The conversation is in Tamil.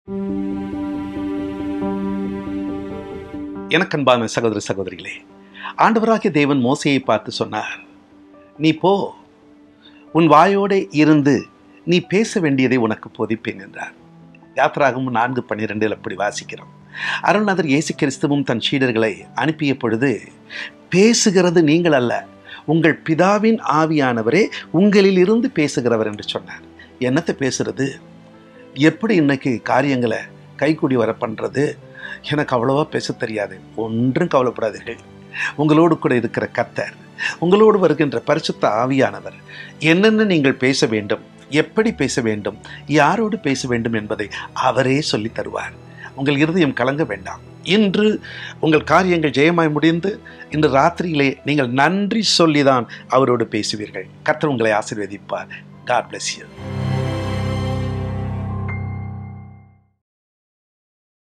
எனக்கன்பான சகோதர சகோதரிகளே ஆண்டவராகிய தேவன் மோசையை பார்த்து சொன்னார் நீ போ உன் வாயோட இருந்து நீ பேச வேண்டியதை உனக்கு போதிப்பேன் என்றார் யாத்ராகவும் நான்கு பன்னிரெண்டில் அப்படி வாசிக்கிறோம் அருள்நாதர் இயேசு கிறிஸ்துவும் தன் சீடர்களை அனுப்பிய பொழுது பேசுகிறது நீங்கள் அல்ல உங்கள் பிதாவின் ஆவியானவரே உங்களில் இருந்து பேசுகிறவர் என்று சொன்னார் என்னத்தை பேசுறது எப்படி இன்னைக்கு காரியங்களை கைக்கூடி வர பண்ணுறது எனக்கு அவ்வளோவா பேச தெரியாது ஒன்றும் கவலைப்படாதீர்கள் உங்களோடு கூட இருக்கிற கத்தர் உங்களோடு வருகின்ற பரிசுத்த ஆவியானவர் என்னென்ன நீங்கள் பேச வேண்டும் எப்படி பேச வேண்டும் யாரோடு பேச வேண்டும் என்பதை அவரே சொல்லி தருவார் உங்கள் இருதயம் கலங்க வேண்டாம் இன்று உங்கள் காரியங்கள் ஜெயமாய் முடிந்து இன்று ராத்திரியிலே நீங்கள் நன்றி சொல்லிதான் அவரோடு பேசுவீர்கள் கர்த்தர் உங்களை ஆசீர்வதிப்பார் காட் bless you